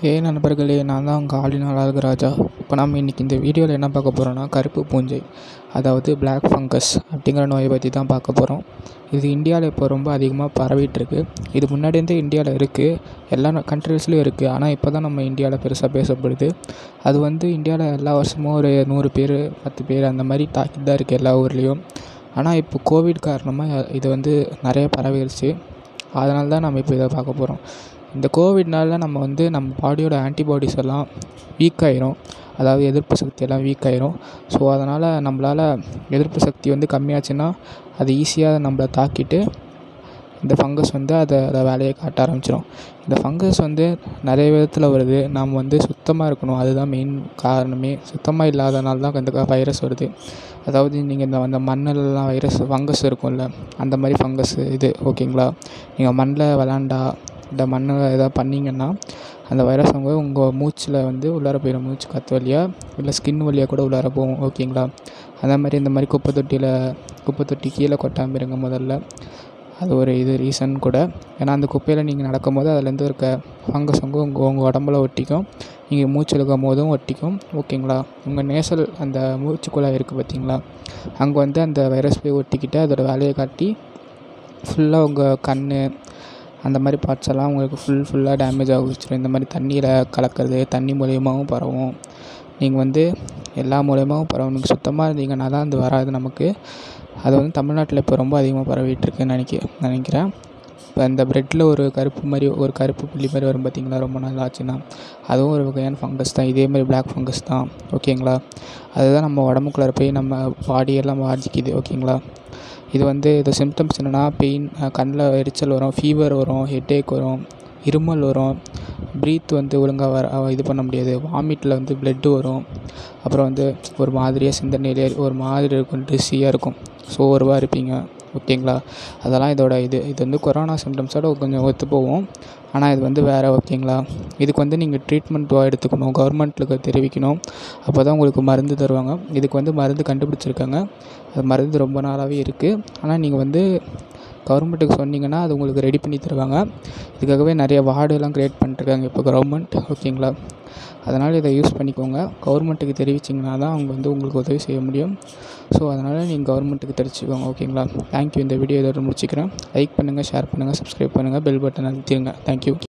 ஹே நண்பர்களே நான் தான் உங்கள் ஆளினால் அழகுராஜா இப்போ நம்ம இன்றைக்கி இந்த வீடியோவில் என்ன பார்க்க போகிறோம்னா கருப்பு பூஞ்சை அதாவது பிளாக் ஃபங்கஸ் அப்படிங்கிற நோயை பற்றி தான் பார்க்க போகிறோம் இது இந்தியாவில் இப்போ ரொம்ப அதிகமாக பரவிட்டுருக்கு இது முன்னாடி இருந்தே இந்தியாவில் இருக்குது எல்லா கண்ட்ரீஸ்லையும் இருக்குது ஆனால் இப்போ தான் நம்ம இந்தியாவில் பெருசாக பேசப்படுது அது வந்து இந்தியாவில் எல்லா வருஷமும் ஒரு நூறு பேர் பத்து பேர் அந்த மாதிரி தாக்கிட்டு தான் இருக்குது எல்லா ஊர்லேயும் ஆனால் இப்போ கோவிட் காரணமாக இது வந்து நிறைய பரவிடுச்சு அதனால தான் நம்ம இப்போ இதை பார்க்க போகிறோம் இந்த கோவிட்னால நம்ம வந்து நம்ம பாடியோட ஆன்டிபாடிஸ் எல்லாம் வீக் ஆயிரும் அதாவது எதிர்ப்பு சக்தி எல்லாம் வீக் ஆயிரும் ஸோ அதனால் நம்மளால் எதிர்ப்பு சக்தி வந்து கம்மியாச்சுன்னா அது ஈஸியாக நம்மள தாக்கிட்டு இந்த ஃபங்கஸ் வந்து அதை அதை வேலையை காட்ட ஆரம்பிச்சிடும் இந்த ஃபங்கஸ் வந்து நிறைய விதத்தில் வருது நாம் வந்து சுத்தமாக இருக்கணும் அதுதான் மெயின் காரணமே சுத்தமாக இல்லாதனால தான் இந்த வைரஸ் வருது அதாவது நீங்கள் இந்த அந்த மண்ணிலலாம் வைரஸ் ஃபங்கஸ் இருக்கும்ல அந்த மாதிரி ஃபங்கஸ் இது ஓகேங்களா நீங்கள் மண்ணில் விளாண்டா இந்த மண்ணில் எதாவது பண்ணிங்கன்னா அந்த வைரஸ் வந்து உங்கள் மூச்சில் வந்து உள்ளார போயிடும் மூச்சு காற்று வழியாக இல்லை ஸ்கின் வழியாக கூட உள்ளார போகும் ஓகேங்களா அதே மாதிரி இந்த மாதிரி குப்பை தொட்டியில் குப்பை தொட்டி கீழே கொட்டாமல் இருங்க முதல்ல அது ஒரு இது ரீசன் கூட ஏன்னா அந்த குப்பையில் நீங்கள் நடக்கும்போது அதுலேருந்து இருக்க ஃபங்கஸ் வந்து உங்கள் உங்கள் உடம்புல ஒட்டிக்கும் நீங்கள் மூச்சு இழுக்கும் போதும் ஒட்டிக்கும் ஓகேங்களா உங்கள் நேசல் அந்த மூச்சுக்குழாய் இருக்குது பார்த்தீங்களா அங்கே வந்து அந்த வைரஸ் போய் ஒட்டிக்கிட்டு அதோடய வேலையை காட்டி ஃபுல்லாக உங்கள் கண் அந்த மாதிரி பார்ட்ஸ் எல்லாம் உங்களுக்கு ஃபுல் ஃபுல்லாக டேமேஜ் ஆக வச்சிடும் இந்த மாதிரி தண்ணியில் கலக்கிறது தண்ணி மூலியமாகவும் பரவும் நீங்கள் வந்து எல்லா மூலியமாகவும் பரவும் நீங்கள் சுத்தமாக இருந்தீங்கன்னா தான் அது வராது நமக்கு அது வந்து தமிழ்நாட்டில் இப்போ ரொம்ப அதிகமாக பரவிட்டுருக்குன்னு நினைக்க நினைக்கிறேன் இப்போ இந்த ப்ரெட்டில் ஒரு கருப்பு மாதிரி ஒரு கருப்பு புள்ளி மாதிரி வரும் பார்த்தீங்களா ரொம்ப நாள் ஆச்சுன்னா அதுவும் ஒரு வகையான ஃபங்கஸ் தான் இதே மாதிரி பிளாக் ஃபங்கஸ் தான் ஓகேங்களா அதுதான் நம்ம உடம்புக்குள்ளார போய் நம்ம பாடியெல்லாம் பாதிக்குது ஓகேங்களா இது வந்து இது சிம்டம்ஸ் என்னென்னா பெயின் கண்ணில் எரிச்சல் வரும் ஃபீவர் வரும் ஹெட்டேக் வரும் இருமல் வரும் ப்ரீத் வந்து ஒழுங்காக வர இது பண்ண முடியாது வாமிட்டில் வந்து ப்ளட்டு வரும் அப்புறம் வந்து ஒரு மாதிரியாக சிந்தனையிலே ஒரு மாதிரி இருக்கும் ட்ரெஸ்ஸியாக இருக்கும் சோர்வாக இருப்பீங்க ஓகேங்களா அதெல்லாம் இதோட இது இது வந்து கொரோனா சிம்டம்ஸோட கொஞ்சம் ஒத்து போகும் ஆனால் இது வந்து வேறு ஓகேங்களா இதுக்கு வந்து நீங்கள் ட்ரீட்மெண்ட்டாக எடுத்துக்கணும் கவர்மெண்ட்டுக்கு தெரிவிக்கணும் அப்போ தான் உங்களுக்கு மருந்து தருவாங்க இதுக்கு வந்து மருந்து கண்டுபிடிச்சிருக்காங்க அது மருந்து ரொம்ப நாளாகவே இருக்குது ஆனால் நீங்கள் வந்து கவர்மெண்ட்டுக்கு சொன்னீங்கன்னா அது உங்களுக்கு ரெடி பண்ணி தருவாங்க இதுக்காகவே நிறைய வார்டுலாம் க்ரியேட் பண்ணிட்டுருக்காங்க இப்போ கவர்மெண்ட் ஓகேங்களா அதனால் இதை யூஸ் பண்ணிக்கோங்க கவர்மெண்ட்டுக்கு தெரிவிச்சிங்கன்னா தான் அவங்க வந்து உங்களுக்கு உதவி செய்ய முடியும் ஸோ அதனால் நீங்கள் கவர்மெண்ட்டுக்கு தெரிவிச்சுக்கோங்க ஓகேங்களா தேங்க்யூ இந்த வீடியோ இதோட முடிச்சுக்கிறேன் லைக் பண்ணுங்கள் ஷேர் பண்ணுங்கள் சப்ஸ்கிரைப் பண்ணுங்கள் பெல் பட்டன் அழுத்திடுங்க தேங்க்யூ